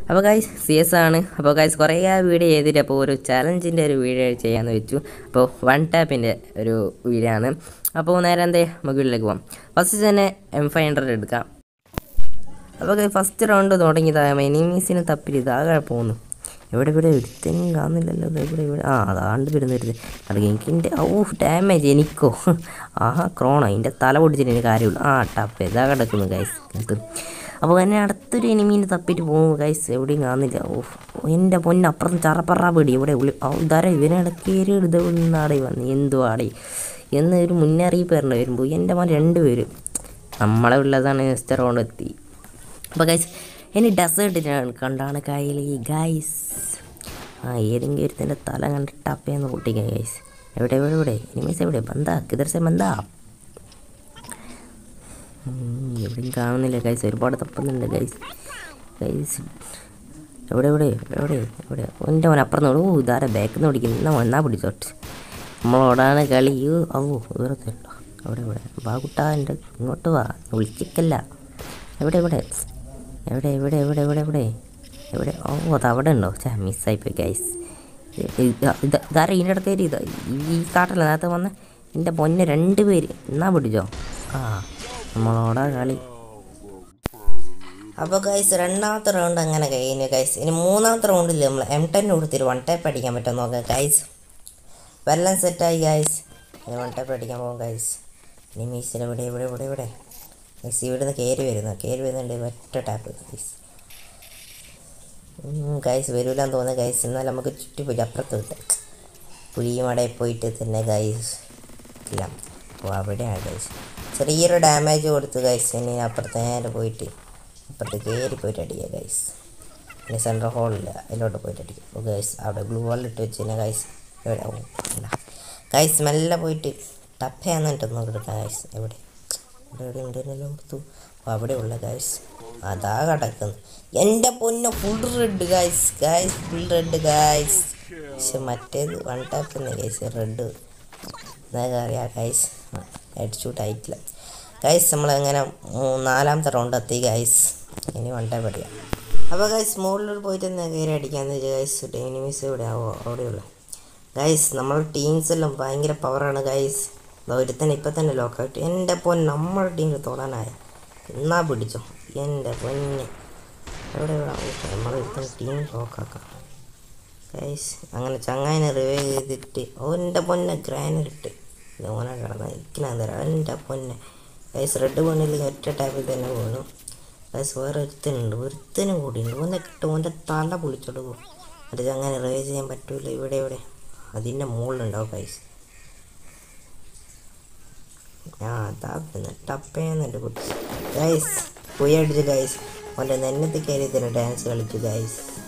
അപ്പോൾ guys C S ആണ് അപ്പോൾ ഗൈസ് കുറേ ആ വീഡിയോ ചെയ്തിട്ട് അപ്പോൾ ഒരു ചലഞ്ചിൻ്റെ ഒരു വീഡിയോ ചെയ്യാമെന്ന് വെച്ചു അപ്പോൾ വൺ ടാപ്പിൻ്റെ ഒരു വീഡിയോ ആണ് അപ്പോൾ നേരെ എന്തേ മുകളിലേക്ക് പോകാം ഫസ്റ്റ് തന്നെ എം ഫൈവ് ഹൺഡ്രഡ് എടുക്കാം അപ്പോൾ ഫസ്റ്റ് റൗണ്ട് തുടങ്ങിയതാണ് എനിമീസിനെ തപ്പിൽ ഇതാകെ പോകുന്നു എവിടെ ഇവിടെ ഒരുത്തനും കാണുന്നില്ലല്ലോ ദേ ഇവിടെ ഇവിടെ ആ അതാണ്ട് വരുന്ന വരുന്നത് അത് എനിക്കിൻ്റെ ഓ ഡാമേജ് എനിക്കോ ആഹാ ക്രോണോ അതിൻ്റെ തല പൊടിച്ചിട്ട് എനിക്ക് കാര്യമുള്ളൂ ആ ടപ്പ് ഇതാ കിടക്കുന്നു ഗൈസ് അടുത്ത് അപ്പോൾ എന്നെ അടുത്തൊരു എനിമീനെ തപ്പിയിട്ട് പോകും ഗൈസ് എവിടെയും കാണുന്നില്ല ഓ എൻ്റെ പൊന്നെ അപ്പുറം ചറപ്പറ പേടി ഇവിടെ ഉള്ളി ഓ ഇതാരാ ഇവനിടക്കേരി ഇത് നിന്നാടേ വന്ന് എന്തോ ആടേ എന്ന് ഒരു മുന്നറിയിപ്പ് വരേണ്ടി വരുമ്പോൾ എൻ്റെ മോൻ രണ്ട് പേര് നമ്മളെ ഉള്ളതാണ് നെക്സ്റ്റ് റൗണ്ട് എത്തി അപ്പോൾ ഗൈസ് ഇനി ഡെസേർട്ടിനാണ് കണ്ടാണ് കയ്യിൽ ഈ ഗൈസ് ആ ഏതെങ്കിലും ഒരുത്തിൻ്റെ തല കണ്ട് ടപ്പേന്ന് പൊട്ടിക്കുക ഗൈസ് എവിടെ എവിടെ എവിടെ എനിമീസ് എവിടെ ബന്ധാ കിതർസെ ബന്ധാ എവിടെയും കാണുന്നില്ല ഗൈസ് ഒരുപാട് തപ്പുന്നുണ്ട് ഗൈസ് ഗൈസ് എവിടെ എവിടെ എവിടെ എവിടെ എൻ്റെ മോൻ അപ്പുറം ഓ ഇതാരെ ബാക്കിൽ നിന്ന് പിടിക്കുന്നു എന്നാ എന്നാ പിടിച്ചോട്ട് നമ്മളോടാണ് കളി യ്യോ, ഓ വെറുതെ അവിടെ എവിടെ വാ കുട്ടാ എൻ്റെ ഇങ്ങോട്ട് വാ വിളിച്ചിക്കല്ല എവിടെ എവിടെ എവിടെ എവിടെ എവിടെ എവിടെ എവിടെ എവിടെ ഓ അത് അവിടെ ഉണ്ടോ ചേ മിസ്സായിപ്പോയി ഗൈസ് ഇതാരാ ഇതിൻ്റെ അടുത്ത് കയറി ഇതാ ഈ കാട്ടല്ല നേരത്തെ വന്ന് എൻ്റെ പൊന്നെ രണ്ട് പേര് എന്നാ പിടിച്ചോ ആ നമ്മളോടാ കളി അപ്പോൾ ഗൈസ് രണ്ടാമത്തെ റൗണ്ട് അങ്ങനെ കഴിഞ്ഞു ഗൈസ് ഇനി മൂന്നാമത്തെ റൗണ്ടിൽ നമ്മൾ എം ടെൻ കൊടുത്തിട്ട് വൺ ടൈപ്പ് അടിക്കാൻ പറ്റുമോ നോക്കാം ഗൈസ് വെള്ളം സെറ്റായി ഗൈസ് ഇനി വൺ ടൈപ്പ് അടിക്കാൻ പോകും ഗൈസ് ഇനി മീസിൽ ഇവിടെ ഇവിടെ ഇവിടെ ഇവിടെ ഗൈസ് ഇവിടുന്ന് കയറി വരുന്നു കയറി വരുന്നുണ്ട് ഒറ്റ ടാപ്പ് ഗൈസ് ഗൈസ് വരൂലെന്ന് തോന്നുന്നു ഗൈസ് എന്നാൽ നമുക്ക് ചുറ്റിപ്പോയി അപ്പുറത്ത് വിട്ട് പുലിമടയിൽ പോയിട്ട് തന്നെ ഗൈസ് ഇല്ല അപ്പോൾ അവിടെയാണ് ഗൈസ് ചെറിയൊരു ഡാമേജ് കൊടുത്തു ഗൈസ് ഇനി അപ്പുറത്ത് നേരെ പോയിട്ട് അപ്പുറത്ത് കയറി പോയിട്ട് അടിക്കുക ഗൈസ് പിന്നെ സെൻട്രൽ ഹോളില്ല അതിലോട്ട് പോയിട്ട് അടിക്കും അപ്പോൾ ഗൈസ് അവിടെ ഗ്ലൂ വാളിട്ട് വെച്ച് കഴിഞ്ഞാൽ ഗൈസ് എവിടെ ഓ ഇല്ല ഗൈസ് മെല്ലെ പോയിട്ട് ടപ്പയാന്നിട്ട് നോക്കിയെടുക്കാം ഗൈസ് എവിടെ ഇവിടെ എവിടെ ഉണ്ടെന്നല്ലോ ഓർത്തു അപ്പോൾ അവിടെ ഉള്ള ഗൈസ് അതാ കിടക്കുന്നു എൻ്റെ പൊന്നെ full red guys guys full red guys പക്ഷെ മറ്റേത് വൺ ടാപ്പ് ഗൈസ് റെഡ് എന്താ അറിയാം ഗൈസ് ഹെഡ് ഷൂട്ട് ആയിട്ടില്ല ഗൈസ് നമ്മളങ്ങനെ മൂ- നാലാമത്തെ റൗണ്ട് എത്തി ഗൈസ് ഇനി വൺ ടൈപ്പ് അടിക്കാം അപ്പോൾ ഗൈസ് മുകളിലോട്ട് പോയിട്ട് തന്നെ കയറി അടിക്കാന്ന് വെച്ചാൽ ഗൈസ് എനിമീസ് എവിടെ ആവോ അവിടെയുള്ള ഗൈസ് നമ്മൾ ടീംസ് എല്ലാം ഭയങ്കര പവറാണ് ഗൈസ് ഒരുത്തന്നെ ഇപ്പം തന്നെ ലോക്കായിട്ട് എൻ്റെ പൊൻ നമ്മുടെ ടീമിൽ തൊടാനായ എന്നാ പിടിച്ചോ എൻ്റെ പൊന്നെ എവിടെ എവിടെ നമ്മൾ ഒരുത്തൻ ടീം ലോക്കാക്കാം ഗൈസ് അങ്ങനെ ചങ്ങായിനെ റിവൈവ് ചെയ്തിട്ട് ഓൻ്റെ പൊന്നെ ഗ്രാനറിട്ട് ഓനെ കിടന്ന് ഇരിക്കണ തരാം എൻ്റെ പൊന്നെ ഗൈസ് റെഡ് പണിയിൽ ഒറ്റ ടാപ്പിൽ തന്നെ വീണു ഗൈസ് വേറെ ഒരുത്തനുണ്ട് ഒരുത്തനും കൂടിയുണ്ട് ഓനെ കിട്ടും ഓൻ്റെ തല പൊളിച്ചെടുക്കും അത് ചങ്ങനെ റിവൈവ് ചെയ്യാൻ പറ്റൂല ഇവിടെ ഇവിടെ അതിൻ്റെ മുകളിലുണ്ടാവും ഗൈസ് ആ അതാ പിന്നെ ടപ്പേന്നുണ്ട് കുട്ടി ഗൈസ് പോയി അടിച്ചു ഗൈസ് ഓൻ്റെ നെന്നത്ത് കയറി തന്നെ ഡാൻസ് കളിച്ചു ഗൈസ്